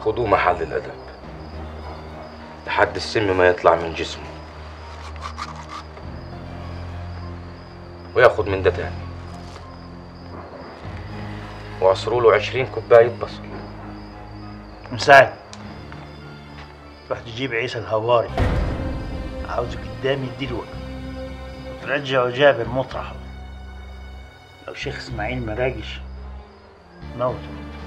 خدوه محل الأدب لحد السم ما يطلع من جسمه وياخد من ده تاني وعصروا له عشرين كوباية بصل مساعد روح تجيب عيسى الهواري عاوزه قدامي دلوقتي وترجعه جابر مطرحه لو شيخ اسماعيل مراجش موته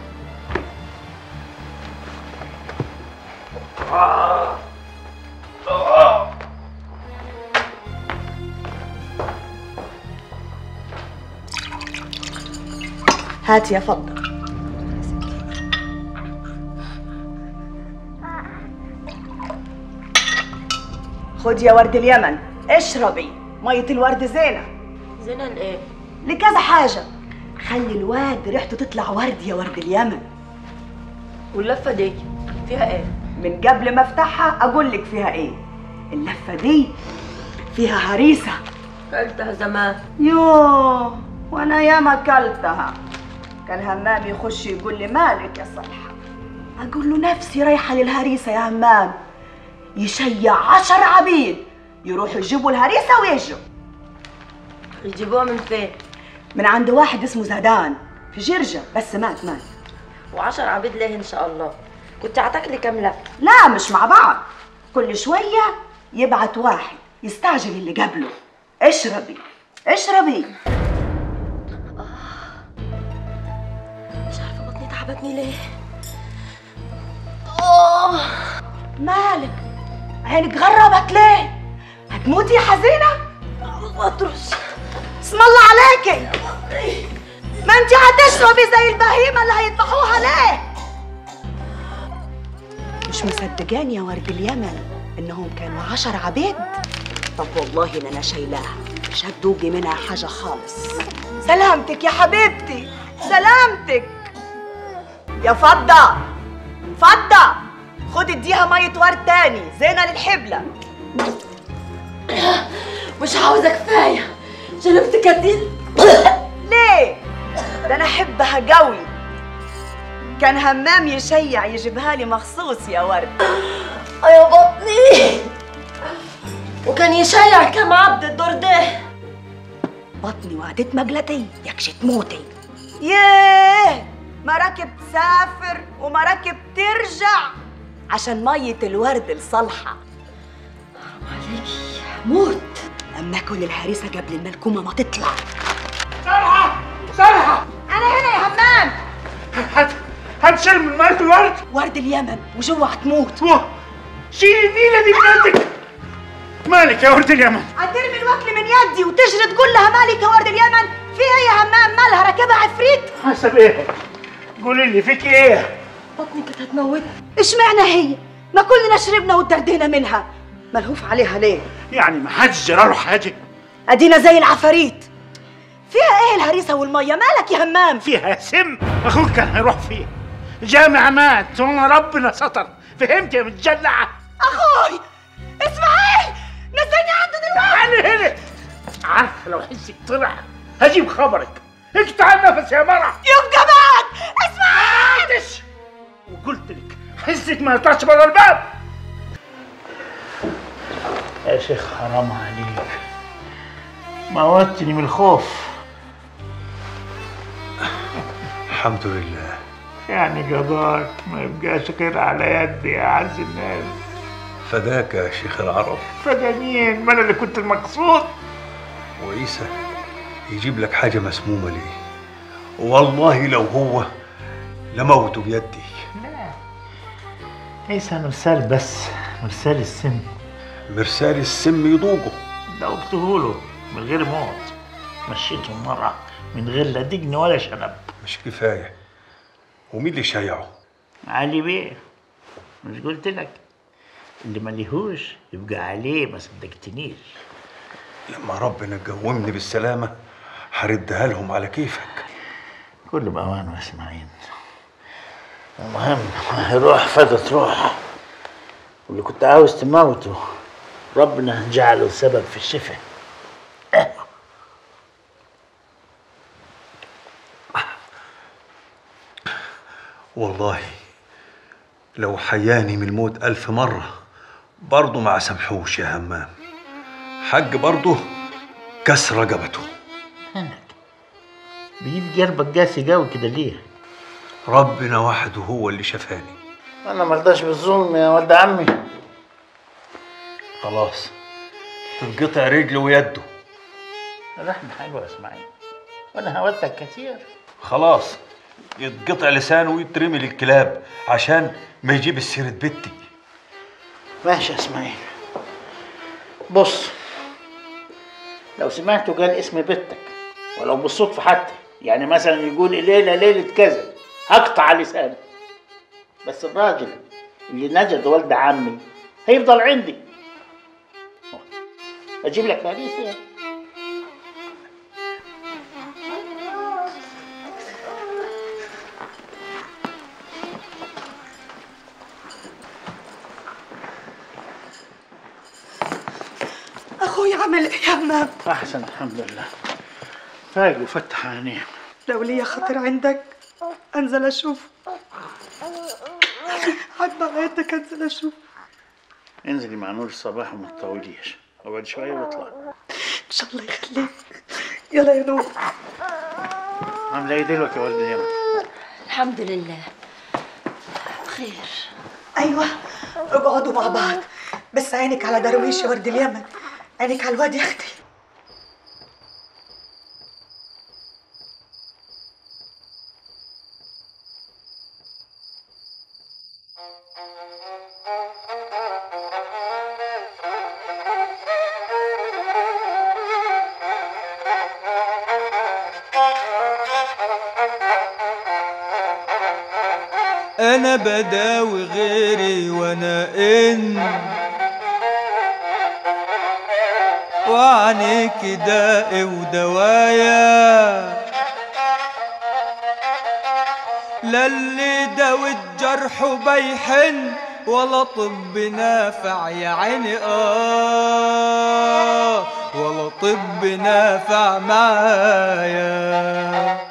هات يا فضة خد يا ورد اليمن اشربي مية الورد زينة زينة ايه؟ لكذا حاجة خلي الواد ريحته تطلع ورد يا ورد اليمن واللفة دي فيها ايه؟ من قبل ما افتحها اقول لك فيها ايه اللفة دي فيها هريسة قلتها زمان يوه وانا ياما كلتها كان همام يخش يقول لي مالك يا صلحة اقول له نفسي رايحة للهريسة يا همام يشيع عشر عبيد يروحوا يجيبوا الهريسة ويجوا يجيبوها من فين؟ من عند واحد اسمه زهدان في جرجة بس مات مات وعشر عبيد ليه ان شاء الله؟ كنت هتاكلي كام لفة؟ لا مش مع بعض كل شوية يبعت واحد يستعجل اللي قبله اشربي اشربي مش عارفة بطني تعبتني ليه؟ اوه مالك عينك غربت ليه هتموتي يا حزينة بطرس اسم الله عليكي ما انت هتشربي زي البهيمة اللي هيذبحوها ليه مش مصدقاني يا ورد اليمن انهم كانوا عشر عبيد طب والله ان انا شايلاها مش هتدوقي منها حاجة خالص سلامتك يا حبيبتي سلامتك يا فضة فضة خدي اديها مية ورد تاني زينة للحبلة مش عاوزة كفاية شربت كتير ليه؟ ده انا احبها قوي كان همام يشيع يجيبها لي مخصوص يا ورد يا بطني وكان يشيع كم عبد الدور ده بطني وعدت مجلتي يكش تموتي ياه مراكب تسافر ومراكب ترجع عشان مية الورد الصالحة عليكي موت أما كل الهريسة قبل الملكومة ما تطلع صالحة صالحة أنا هنا يا همام هات هتشيل من مية الورد ورد اليمن وجوه هتموت واه شيل النيلة دي من يدك مالك يا ورد اليمن هترمي الوكل من يدي وتجري تقول لها مالك يا ورد اليمن فيها يا همام مالها راكبها عفريت حسب ايه قولي لي فيك ايه بطني كانت هتموتني اشمعنى هي ما كلنا شربنا واتدردينا منها ملهوف عليها ليه يعني ما حدش جراله حاجة ادينا زي العفاريت فيها ايه الهريسه والميه مالك يا همام فيها سم اخوك كان هيروح فيه جامع مات وانا ربنا ستر فهمت يا متجلعة اخوي اسماعيل نزلني عنده دلوقتي تعالي هنا عارفة لو حسك طلع هجيب خبرك اقطع النفس يا مرة يبقى مات اسماعيل معلش وقلت لك حسك ما يطلعش بره الباب يا شيخ حرام عليك موتني من الخوف الحمد لله يعني قضاك ما يبقاش غير على يدي يا اعز الناس فداك يا شيخ العرب فده مين ما انا اللي كنت المقصود وعيسى يجيب لك حاجة مسمومة ليه والله لو هو لموته بيدي لا عيسى مرسال بس مرسال السم مرسال السم يضوقه دوبته له من غير موت مشيته مرة من غير لا دجن ولا شنب مش كفاية ومين اللي شايعه علي بيه مش قلت لك اللي مليهوش يبقى عليه ما صدقتنيش لما ربنا قومني بالسلامة هردها لهم على كيفك كله بأوانه يا اسماعيل المهم روح فاتت روح واللي كنت عاوز تموته ربنا جعله سبب في الشفاء والله لو حياني من الموت ألف مرة برضه ما سامحوش يا همام حج برضه كسر رقبته هنك بيجيب قلبك قاسي قوي كده ليه؟ ربنا وحده هو اللي شفاني انا مرضاش بالظلم يا ولد عمي خلاص تنقطع رجله ويده اللحمة حلوة يا اسماعيل وانا هودتك كتير خلاص يتقطع لسانه ويترمي للكلاب عشان ما يجيب السيرة بنتي ماشي يا اسماعيل بص لو سمعته قال اسم بنتك ولو بالصدفة حتى يعني مثلا يقول الليلة ليلة كذا هقطع لسانه بس الراجل اللي نجد ولد عمي هيفضل عندي اجيب لك حديث يعني اخوي عمل ايه يا همام احسن الحمد لله فايق وفتح عينيه لو ليا خاطر عندك انزل اشوف عد على يدك انزل اشوف انزلي مع نور الصباح وما تطوليش اقعد شويه واطلع ان شاء الله يخليك يلا يا نور عامله ايه دلوقتي يا ولد اليمن الحمد لله خير ايوه اقعدوا مع بعض بس عينك على درويش يا ورد اليمن عينك على الواد يا اختي انا بداوي غيري وانا ان وعنيك داء ودوايا للي داوي الجرح بيحن ولا طب نافع يا عيني اه ولا طب نافع معايا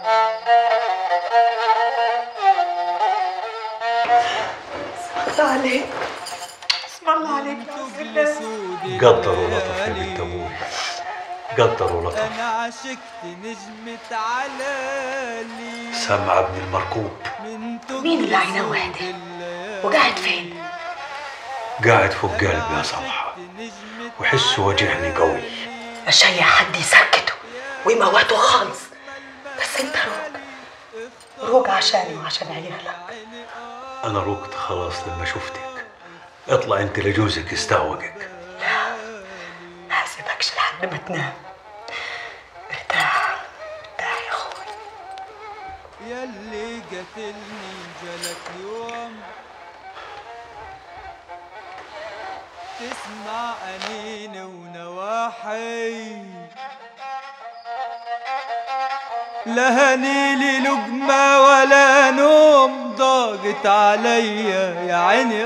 الله عليك اسم الله عليك يا عز الله قدر ولطف يا بنت ابوي قدر ولطف انا عشقت نجمة علالي سمع ابن المركوب من مين اللي عينه واحدة؟ وقاعد فين؟ قاعد فوق قلبي يا صبحة وحسه وجعني قوي اشيع حد يسكته ويموته خالص بس انت روق روق عشاني وعشان عيالك انا روقت خلاص لما شفتك اطلع انت لجوزك يستعوقك ما هسيبكش لحد ما تنام ارتاح ارتاح يا اخوي يلي قتلني جلك يوم تسمع أنين ونواحي لا هنيلي لقمة ولا نوم ضاقت عليا يا عيني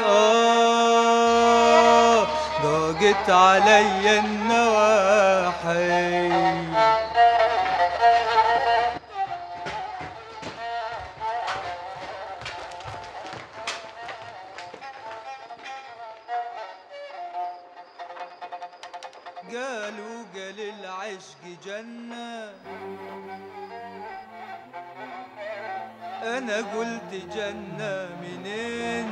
آه ضاقت عليا النواحي قالوا قال العشق جنة أنا قلت جنة منين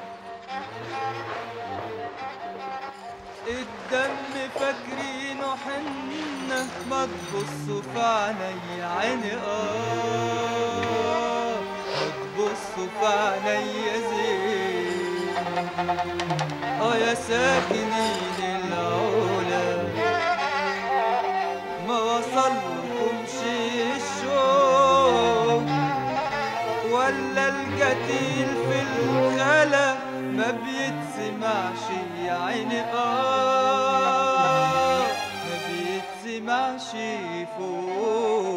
الدم فاكرينه حنة ما تبصوا في عيني عيني آه ما تبصوا في عيني زين اه يا ساكنين العلا ما وصلكمش الشوق ولا القتيل في الخلا ما بيتسمعش يا عيني اه ما بيتسمعش فوق